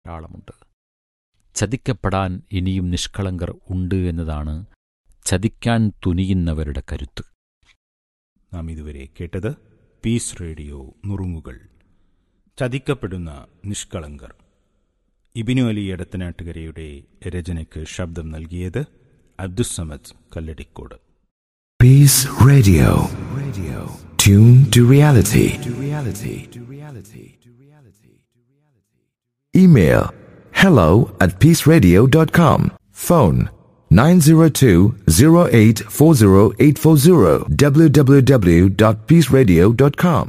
ധാരാളമുണ്ട് ചതിക്കപ്പെടാൻ ഇനിയും നിഷ്കളങ്കർ ഉണ്ട് എന്നതാണ് ചതിക്കാൻ തുനിയുന്നവരുടെ കരുത്ത് നാം ഇതുവരെ കേട്ടത് പീസ് റേഡിയോ നുറുങ്ങുകൾ ചതിക്കപ്പെടുന്ന നിഷ്കളങ്കർ ഇബിനു അലി എടത്തനാട്ടുകരയുടെ രചനയ്ക്ക് ശബ്ദം നൽകിയത് Abdussamad Kalladikode Peace Radio. Radio. Tune to reality. To reality. To reality. To reality. Email hello at peaceradio.com. Phone 902-0840840 www.peaceradio.com.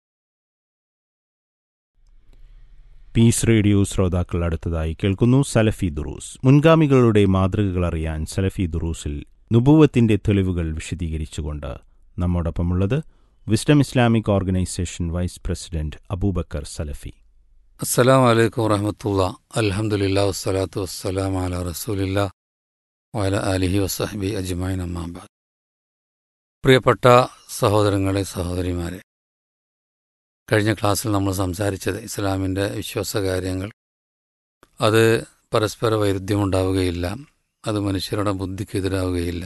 Peace radio ശ്രോതാക്കൾ അടുത്തതായി കേൾക്കുന്നു സലഫി ദുറൂസ് മുൻഗാമികളുടെ മാതൃകകൾ അറിയാൻ സലഫി ദുറൂസിൽ നുബൂവത്തിന്റെ തെളിവുകൾ വിശദീകരിച്ചുകൊണ്ട് നമ്മോടൊപ്പമുള്ളത് Wisdom Islamic organisation vice president Abubakar Salafi അസ്സലാം വലൈക്കും വറഹമത്തുള്ള അൽഹംദുലില്ലാ വസ്സലാത്തു വസ്സലാം അല റസൂലില്ല വല അലിഹി വസഹബി അജ്മൈൻ അമ്മാബാദ് പ്രിയപ്പെട്ട സഹോദരങ്ങളെ സഹോദരിമാരെ കഴിഞ്ഞ ക്ലാസ്സിൽ നമ്മൾ സംസാരിച്ചത് ഇസ്ലാമിൻ്റെ വിശ്വാസകാര്യങ്ങൾ അത് പരസ്പര വൈരുദ്ധ്യമുണ്ടാവുകയില്ല അത് മനുഷ്യരുടെ ബുദ്ധിക്കെതിരാവുകയില്ല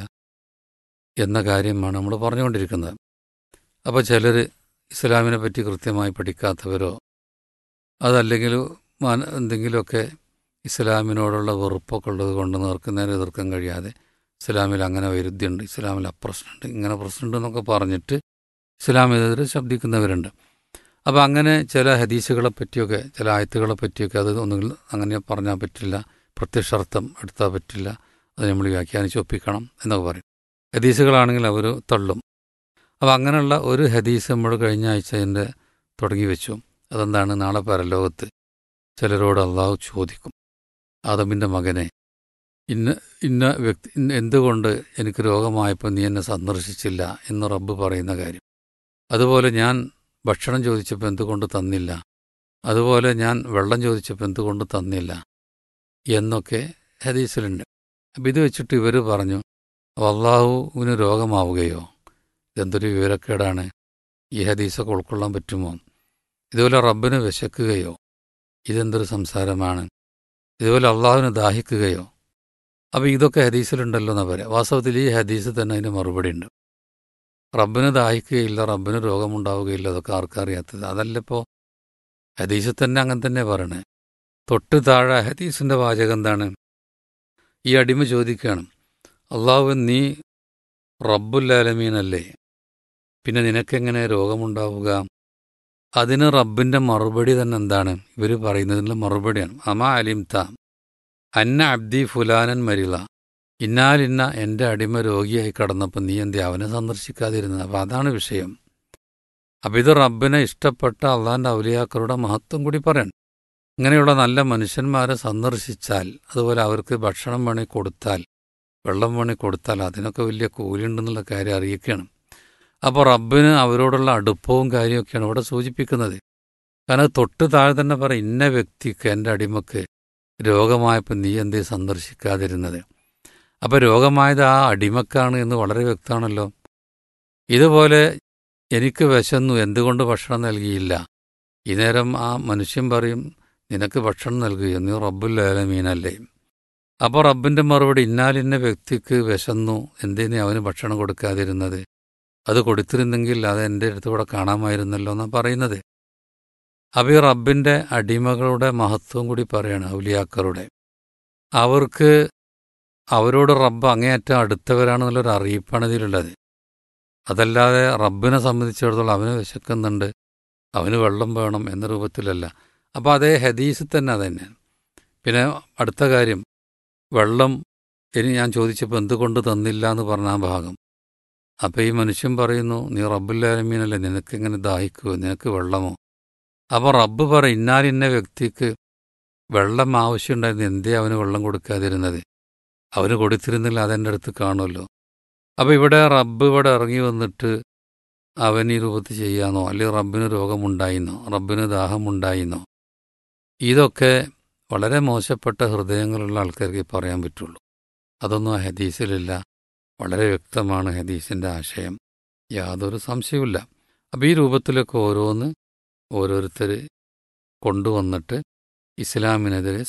എന്ന കാര്യമാണ് നമ്മൾ പറഞ്ഞുകൊണ്ടിരിക്കുന്നത് അപ്പോൾ ചിലർ ഇസ്ലാമിനെ പറ്റി കൃത്യമായി പഠിക്കാത്തവരോ അതല്ലെങ്കിൽ മന എന്തെങ്കിലുമൊക്കെ ഇസ്ലാമിനോടുള്ള വെറുപ്പൊക്കെ ഉള്ളത് കൊണ്ട് നേർക്കുന്നതിനെ എതിർക്കാൻ കഴിയാതെ ഇസ്ലാമിൽ അങ്ങനെ വൈരുദ്ധ്യമുണ്ട് ഇസ്ലാമിൽ അപ്രശ്നമുണ്ട് ഇങ്ങനെ പ്രശ്നമുണ്ട് എന്നൊക്കെ പറഞ്ഞിട്ട് ഇസ്ലാമിനെതിരെ ശബ്ദിക്കുന്നവരുണ്ട് അപ്പോൾ അങ്ങനെ ചില ഹദീസുകളെ പറ്റിയൊക്കെ ചില ആയത്തുകളെ പറ്റിയൊക്കെ അത് ഒന്നുകിൽ അങ്ങനെ പറഞ്ഞാൽ പറ്റില്ല പ്രത്യക്ഷാർത്ഥം എടുത്താൽ പറ്റില്ല അത് നമ്മൾ വ്യാഖ്യാനിച്ച് ഒപ്പിക്കണം എന്നൊക്കെ പറയും ഹദീസുകളാണെങ്കിൽ അവർ തള്ളും അപ്പോൾ അങ്ങനെയുള്ള ഒരു ഹദീസ് നമ്മൾ കഴിഞ്ഞ ആഴ്ച എൻ്റെ തുടങ്ങി വെച്ചു അതെന്താണ് നാളെ പരലോകത്ത് ചിലരോട് അള്ളാഹു ചോദിക്കും ആദമിൻ്റെ മകനെ ഇന്ന ഇന്ന വ്യക്തി ഇന്ന എന്തുകൊണ്ട് എനിക്ക് രോഗമായപ്പോൾ നീ എന്നെ സന്ദർശിച്ചില്ല എന്ന് റബ്ബ് പറയുന്ന കാര്യം അതുപോലെ ഞാൻ ഭക്ഷണം ചോദിച്ചപ്പോൾ എന്തുകൊണ്ട് തന്നില്ല അതുപോലെ ഞാൻ വെള്ളം ചോദിച്ചപ്പോൾ എന്തുകൊണ്ട് തന്നില്ല എന്നൊക്കെ ഹദീസിലുണ്ട് അപ്പം ഇത് വെച്ചിട്ട് ഇവർ പറഞ്ഞു അള്ളാഹുവിന് രോഗമാവുകയോ ഇതെന്തൊരു വിവരക്കേടാണ് ഈ ഹദീസൊക്കെ ഉൾക്കൊള്ളാൻ പറ്റുമോ ഇതുപോലെ റബ്ബിന് വിശക്കുകയോ ഇതെന്തൊരു സംസാരമാണ് ഇതുപോലെ അള്ളാഹുവിന് ദാഹിക്കുകയോ അപ്പോൾ ഇതൊക്കെ ഹദീസിലുണ്ടല്ലോ എന്നാ പറയാം വാസ്തവത്തിൽ ഈ ഹദീസ് തന്നെ അതിന് മറുപടി ഉണ്ട് റബ്ബിന് ദാഹിക്കുകയില്ല റബ്ബിന് രോഗമുണ്ടാവുകയില്ല അതൊക്കെ ആർക്കറിയാത്തത് അതല്ലപ്പോൾ ഹദീസിൽ തന്നെ അങ്ങനെ തന്നെ പറയണേ തൊട്ട് താഴെ ഹദീസിൻ്റെ വാചകം എന്താണ് ഈ അടിമ ചോദിക്കുകയാണ് അള്ളാഹു നീ റബ്ബുല്ലാലമീനല്ലേ പിന്നെ നിനക്കെങ്ങനെ രോഗമുണ്ടാവുക അതിന് റബ്ബിൻ്റെ മറുപടി തന്നെ എന്താണ് ഇവർ പറയുന്നതിനുള്ള മറുപടിയാണ് അമാ അലിം ത അന്ന അബ്ദി ഫുലാനൻ മരിള ഇന്നാലിന്ന എൻ്റെ അടിമ രോഗിയായി കടന്നപ്പോൾ നീ എന്തേ അവനെ സന്ദർശിക്കാതിരുന്നത് അപ്പം അതാണ് വിഷയം അപ്പം ഇത് റബ്ബിനെ ഇഷ്ടപ്പെട്ട അള്ളാൻ്റെ ഔലിയാക്കളുടെ മഹത്വം കൂടി പറയണം ഇങ്ങനെയുള്ള നല്ല മനുഷ്യന്മാരെ സന്ദർശിച്ചാൽ അതുപോലെ അവർക്ക് ഭക്ഷണം വേണി കൊടുത്താൽ വെള്ളം വേണി കൊടുത്താൽ അതിനൊക്കെ വലിയ കൂലിയുണ്ടെന്നുള്ള കാര്യം അറിയിക്കുകയാണ് അപ്പോൾ റബ്ബിന് അവരോടുള്ള അടുപ്പവും കാര്യമൊക്കെയാണ് ഇവിടെ സൂചിപ്പിക്കുന്നത് കാരണം തൊട്ട് താഴെ തന്നെ പറയും ഇന്ന വ്യക്തിക്ക് എൻ്റെ അടിമക്ക് രോഗമായപ്പോൾ നീ എന്തേ സന്ദർശിക്കാതിരുന്നത് അപ്പോൾ രോഗമായത് ആ അടിമക്കാണ് എന്ന് വളരെ വ്യക്തമാണല്ലോ ഇതുപോലെ എനിക്ക് വിശന്നു എന്തുകൊണ്ട് ഭക്ഷണം നൽകിയില്ല ഈ നേരം ആ മനുഷ്യൻ പറയും നിനക്ക് ഭക്ഷണം നൽകുകയോ നീ റബ്ബുല്ലാലമീനല്ലേ അപ്പോൾ റബ്ബിൻ്റെ മറുപടി ഇന്നാലിന്ന വ്യക്തിക്ക് വിശന്നു എന്തേ നീ അവന് ഭക്ഷണം കൊടുക്കാതിരുന്നത് അത് കൊടുത്തിരുന്നെങ്കിൽ അത് എൻ്റെ അടുത്തുകൂടെ കാണാമായിരുന്നല്ലോ എന്നാണ് പറയുന്നത് അപ്പോൾ ഈ റബ്ബിൻ്റെ അടിമകളുടെ മഹത്വം കൂടി പറയാണ് ഔലിയാക്കറുടെ അവർക്ക് അവരോട് റബ്ബ് അങ്ങേയറ്റം അടുത്തവരാണെന്നുള്ളൊരു അറിയിപ്പാണ് ഇതിലുള്ളത് അതല്ലാതെ റബ്ബിനെ സംബന്ധിച്ചിടത്തോളം അവന് വിശക്കുന്നുണ്ട് അവന് വെള്ളം വേണം എന്ന രൂപത്തിലല്ല അപ്പോൾ അതേ ഹദീസിൽ തന്നെ അതന്നെ പിന്നെ അടുത്ത കാര്യം വെള്ളം ഇനി ഞാൻ ചോദിച്ചപ്പോൾ എന്തുകൊണ്ട് തന്നില്ല എന്ന് പറഞ്ഞ ആ ഭാഗം അപ്പോൾ ഈ മനുഷ്യൻ പറയുന്നു നീ റബ്ബുല്ലാലമീനല്ലേ നിനക്കിങ്ങനെ ദാഹിക്കുമോ നിനക്ക് വെള്ളമോ അപ്പോൾ റബ്ബ് പറ ഇന്നാലിന്ന വ്യക്തിക്ക് വെള്ളം ആവശ്യമുണ്ടായിരുന്നു എന്തേ അവന് വെള്ളം കൊടുക്കാതിരുന്നത് അവന് കൊടുത്തിരുന്നില്ല അതെൻ്റെ അടുത്ത് കാണുമല്ലോ അപ്പോൾ ഇവിടെ റബ്ബ് ഇവിടെ ഇറങ്ങി വന്നിട്ട് അവൻ ഈ രൂപത്തിൽ ചെയ്യാന്നോ അല്ലെങ്കിൽ റബ്ബിന് രോഗമുണ്ടായിന്നോ റബ്ബിന് ദാഹമുണ്ടായിന്നോ ഇതൊക്കെ വളരെ മോശപ്പെട്ട ഹൃദയങ്ങളുള്ള ആൾക്കാർക്ക് പറയാൻ പറ്റുള്ളൂ അതൊന്നും ആ ഹദീസിലില്ല വളരെ വ്യക്തമാണ് ഹദീസിൻ്റെ ആശയം യാതൊരു സംശയവുമില്ല അപ്പോൾ ഈ രൂപത്തിലൊക്കെ ഓരോന്ന് ഓരോരുത്തർ കൊണ്ടുവന്നിട്ട് ഇസ്ലാമിനെതിരെ